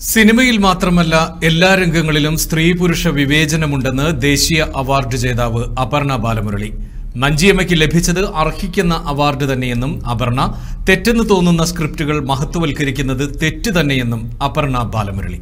സിനിമയിൽ മാത്രമല്ല എല്ലാ രംഗങ്ങളിലും സ്ത്രീ പുരുഷ വിവേചനമുണ്ടെന്ന് ദേശീയ അവാർഡ് ജേതാവ് അപർണ ബാലമുരളി മഞ്ചിയമ്മയ്ക്ക് ലഭിച്ചത് അർഹിക്കുന്ന അവാർഡ് തന്നെയെന്നും അപർണ തെറ്റെന്ന് തോന്നുന്ന സ്ക്രിപ്റ്റുകൾ മഹത്വവൽക്കരിക്കുന്നത് തെറ്റ് തന്നെയെന്നും അപർണ ബാലമുരളി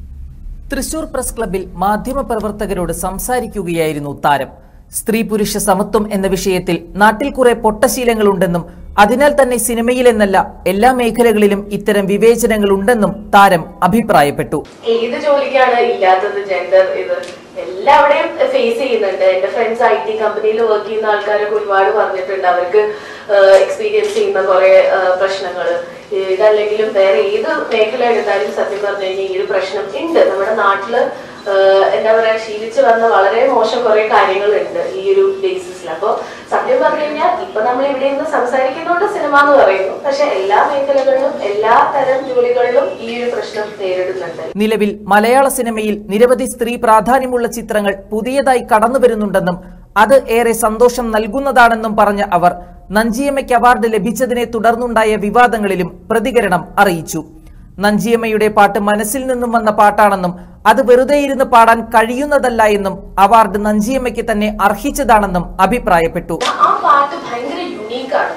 തൃശൂർ പ്രസ് ക്ലബിൽ മാധ്യമപ്രവർത്തകരോട് സംസാരിക്കുകയായിരുന്നു താരം സ്ത്രീ പുരുഷ സമത്വം എന്ന വിഷയത്തിൽ നാട്ടിൽ കുറെ പൊട്ടശീലങ്ങളുണ്ടെന്നും അതിനാൽ തന്നെ സിനിമയിലെന്നല്ല എല്ലാ മേഖലകളിലും ഇത്തരം വിവേചനങ്ങൾ ഉണ്ടെന്നും താരം അഭിപ്രായപ്പെട്ടു ഏത് ജോലിക്കാണ് ഇല്ലാത്തത് ജെൻഡർ ഇത് എല്ലാവിടെയും ഫേസ് ചെയ്യുന്നുണ്ട് എന്റെ ഫ്രണ്ട്സ് ഐ ടി കമ്പനിയിൽ വർക്ക് ചെയ്യുന്ന ആൾക്കാരൊക്കെ ഒരുപാട് പറഞ്ഞിട്ടുണ്ട് അവർക്ക് എക്സ്പീരിയൻസ് ചെയ്യുന്ന കുറെ പ്രശ്നങ്ങൾ ഇതല്ലെങ്കിലും വേറെ ഏത് മേഖല എടുത്താലും സത്യം പറഞ്ഞു കഴിഞ്ഞാൽ ഈ ഒരു പ്രശ്നം ഉണ്ട് നമ്മുടെ നാട്ടില് ആഹ് എന്താ പറയാ ശീലിച്ചു വന്ന വളരെ മോശം കുറെ കാര്യങ്ങളുണ്ട് ഈ ഒരു ബേസിസിൽ അപ്പൊ സത്യം പറഞ്ഞു കഴിഞ്ഞാൽ ഇപ്പൊ നമ്മൾ ഇവിടെ നിന്ന് സംസാരിക്കുന്നതുകൊണ്ട് സിനിമ എന്ന് പറയുന്നു പക്ഷെ എല്ലാ മേഖലകളിലും എല്ലാ തരം ജോലികളിലും ഈ ഒരു പ്രശ്നം നേരിടുന്നുണ്ട് നിലവിൽ മലയാള സിനിമയിൽ നിരവധി സ്ത്രീ പ്രാധാന്യമുള്ള ചിത്രങ്ങൾ പുതിയതായി കടന്നു വരുന്നുണ്ടെന്നും അത് ഏറെ സന്തോഷം നൽകുന്നതാണെന്നും പറഞ്ഞ അവർ നഞ്ചിയമ്മയ്ക്ക് അവാർഡ് ലഭിച്ചതിനെ തുടർന്നുണ്ടായ വിവാദങ്ങളിലും പ്രതികരണം അറിയിച്ചു നഞ്ചിയമ്മയുടെ പാട്ട് മനസ്സിൽ നിന്നും വന്ന പാട്ടാണെന്നും അത് വെറുതെ ഇരുന്ന് പാടാൻ കഴിയുന്നതല്ല എന്നും അവാർഡ് നഞ്ചിയമ്മയ്ക്ക് തന്നെ അർഹിച്ചതാണെന്നും അഭിപ്രായപ്പെട്ടു ആ പാട്ട് ഭയങ്കര യുണീക്കാണ്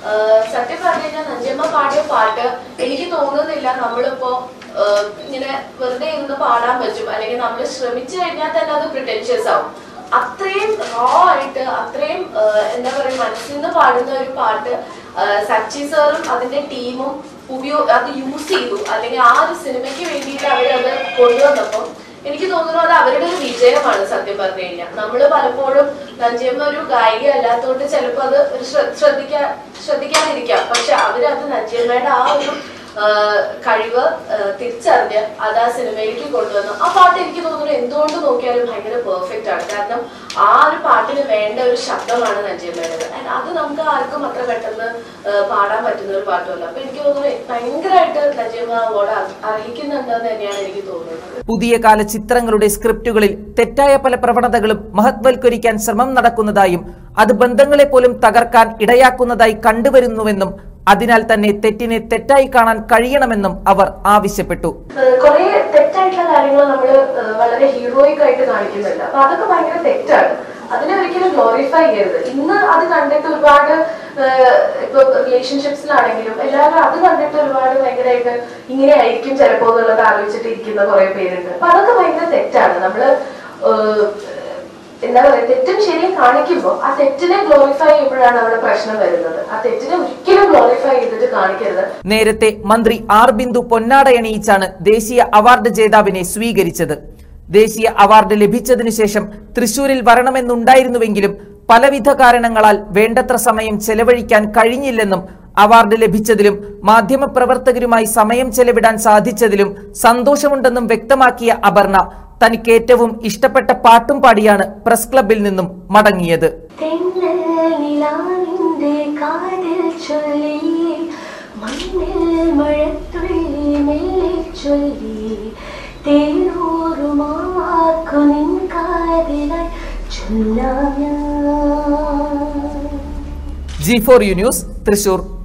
സത്യം പറഞ്ഞു കഴിഞ്ഞാൽ നഞ്ചമ്മ പാടിയ പാട്ട് എനിക്ക് തോന്നുന്നില്ല നമ്മളിപ്പോ ആഹ് ഇങ്ങനെ വെറുതെ ഇരുന്ന് പാടാൻ പറ്റും അല്ലെങ്കിൽ നമ്മൾ ശ്രമിച്ചു കഴിഞ്ഞാൽ തന്നെ അത് പ്രിറ്റൻഷ്യസ് ആവും അത്രയും റോ ആയിട്ട് അത്രയും ആഹ് എന്താ പറയുക മനസ്സിൽ നിന്ന് പാടുന്ന ഒരു പാട്ട് ആഹ് സച്ചി സാറും അതിന്റെ ടീമും ഉപയോ അത് യൂസ് ചെയ്തു അല്ലെങ്കിൽ ആ ഒരു സിനിമയ്ക്ക് വേണ്ടിയിട്ട് അവരത് കൊണ്ടുവന്നപ്പോൾ എനിക്ക് തോന്നുന്നു അത് അവരുടെ ഒരു വിജയമാണ് സത്യം പറഞ്ഞു കഴിഞ്ഞാൽ നമ്മൾ പലപ്പോഴും നഞ്ചിയമ്മ ഒരു ഗായിക അല്ലാത്തതുകൊണ്ട് ചിലപ്പോൾ അത് ഒരു ശ്ര- ശ്രദ്ധിക്കാ ശ്രദ്ധിക്കാതിരിക്കാം പക്ഷെ അവരത് നഞ്ചിയമ്മയുടെ ആ ഒരു ആ, കഴിവ് ആ, തിരിച്ചറിഞ്ഞ് അത് ആ സിനിമയിലേക്ക് കൊണ്ടുവന്നു ആ പാട്ട് എനിക്ക് തോന്നുന്നു എന്തുകൊണ്ട് നോക്കിയാലും ഭയങ്കര പെർഫെക്റ്റ് ആണ് കാരണം ആ ഒരു പാട്ടിന് വേണ്ട ഒരു ശബ്ദമാണ് നഞ്ചിയമ്മയുടേത് And അത് നമുക്ക് ആർക്കും അത്ര പെട്ടെന്ന് ആ, പാടാൻ പറ്റുന്ന ഒരു പാട്ടുമല്ല അപ്പൊ എനിക്ക് തോന്നുന്നു ഭയങ്കരമായിട്ട് നഞ്ചിയമ്മ അവാർഡ് അർഹിക്കുന്നുണ്ടെന്ന് തന്നെയാണ് എനിക്ക് തോന്നുന്നത് പുതിയ കാല ചിത്രങ്ങളുടെ സ്ക്രിപ്റ്റുകളിൽ തെറ്റായ പല പ്രവണതകളും മഹത്വൽക്കരിക്കാൻ ശ്രമം നടക്കുന്നതായും അത് ബന്ധങ്ങളെ പോലും തകർക്കാൻ ഇടയാക്കുന്നതായി കണ്ടുവരുന്നുവെന്നും അതിനാൽ തന്നെ തെറ്റിനെ തെറ്റായി കാണാൻ കഴിയണമെന്നും അവർ ആവശ്യപ്പെട്ടു കുറെ തെറ്റായിട്ടുള്ള കാര്യങ്ങൾ നമ്മൾ വളരെ ഹീറോയിക് ആയിട്ട് കാണിക്കുന്നുണ്ട് അപ്പൊ അതൊക്കെ ഭയങ്കര തെറ്റാണ് അതിനെ ഒരിക്കലും ഗ്ലോറിഫൈ ചെയ്യരുത് ഇന്ന് അത് കണ്ടിട്ട് ഒരുപാട് ഏഹ്, ഇപ്പൊ റിലേഷൻഷിപ്സിലാണെങ്കിലും എല്ലാവരും അത് കണ്ടിട്ട് ഒരുപാട് ഭയങ്കരമായിട്ട് ഇങ്ങനെ ആയിരിക്കും ചിലപ്പോ എന്നുള്ളത് ആലോചിച്ചിട്ട് ഇരിക്കുന്ന കുറെ പേരുണ്ട് അപ്പൊ അതൊക്കെ ഭയങ്കര തെറ്റാണ് നമ്മള് ഏഹ്, എന്താ പറയാ തെറ്റും ശരിയും കാണിക്കുമ്പോൾ ആ തെറ്റിനെ ഗ്ലോറിഫൈ ചെയ്യുമ്പോഴാണ് അവിടെ പ്രശ്നം വരുന്നത് ആ തെറ്റിനെ ഒരിക്കലും ഗ്ലോറിഫൈ ചെയ്തിട്ട് കാണിക്കരുത് നേരത്തെ മന്ത്രി ആർ ബിന്ദു പൊന്നാടയണിയിച്ചാണ് ദേശീയ അവാർഡ് ജേതാവിനെ സ്വീകരിച്ചത് ദേശീയ അവാർഡ് ലഭിച്ചതിനു ശേഷം തൃശൂരിൽ വരണമെന്നുണ്ടായിരുന്നുവെങ്കിലും പലവിധ കാരണങ്ങളാൽ വേണ്ടത്ര സമയം ചെലവഴിക്കാൻ കഴിഞ്ഞില്ലെന്നും അവാർഡ് ലഭിച്ചതിലും മാധ്യമപ്രവർത്തകരുമായി സമയം ചെലവിടാൻ സാധിച്ചതിലും സന്തോഷമുണ്ടെന്നും വ്യക്തമാക്കിയ അപർണ തനിക്ക് ഏറ്റവും ഇഷ്ടപ്പെട്ട പാട്ടും പാടിയാണ് പ്രസ് ക്ലബിൽ നിന്നും മടങ്ങിയത് തെന്നൽ നിലാവിന്റെ കാതിൽ ചൊല്ലി മണ്ണിൽ മഴത്തുള്ളി മെല്ലെ ചൊല്ലി തേനൂറുമാക്കു നിൻ കാതിലായി ചൊല്ലാം ഞാൻ G four U news Thrissur